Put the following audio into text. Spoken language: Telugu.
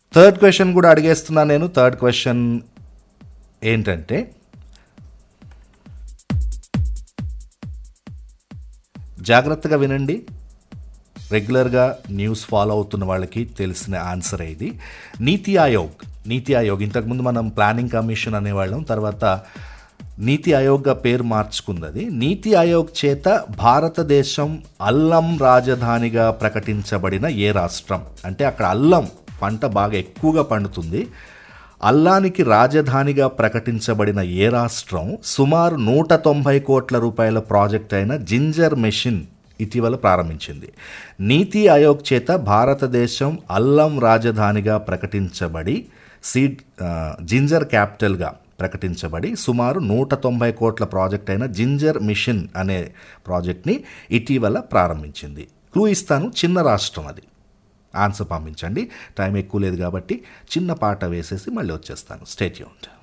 థర్డ్ క్వశ్చన్ కూడా అడిగేస్తున్నా నేను థర్డ్ క్వశ్చన్ ఏంటంటే జాగ్రత్తగా వినండి రెగ్యులర్గా న్యూస్ ఫాలో అవుతున్న వాళ్ళకి తెలిసిన ఆన్సర్ ఇది నీతి ఆయోగ్ నీతి ఆయోగ్ ఇంతకుముందు మనం ప్లానింగ్ కమిషన్ అనేవాళ్ళం తర్వాత నీతి ఆయోగ్గా పేరు మార్చుకుంది నీతి ఆయోగ్ చేత భారతదేశం అల్లం రాజధానిగా ప్రకటించబడిన ఏ రాష్ట్రం అంటే అక్కడ అల్లం పంట బాగా ఎక్కువగా పండుతుంది అల్లానికి రాజధానిగా ప్రకటించబడిన ఏ రాష్ట్రం సుమారు నూట తొంభై కోట్ల రూపాయల ప్రాజెక్ట్ అయిన జింజర్ మెషిన్ ఇటీవల ప్రారంభించింది నీతి ఆయోగ్ చేత భారతదేశం అల్లం రాజధానిగా ప్రకటించబడి సీడ్ ఆ, జింజర్ క్యాపిటల్గా ప్రకటించబడి సుమారు నూట తొంభై కోట్ల ప్రాజెక్ట్ అయిన జింజర్ మిషన్ అనే ప్రాజెక్ట్ని ఇటీవల ప్రారంభించింది క్లూ ఇస్తాను చిన్న రాష్ట్రం అది ఆన్సర్ పంపించండి టైం ఎక్కువ లేదు కాబట్టి చిన్న పాట వేసేసి మళ్ళీ వచ్చేస్తాను స్టేట్ యూంట్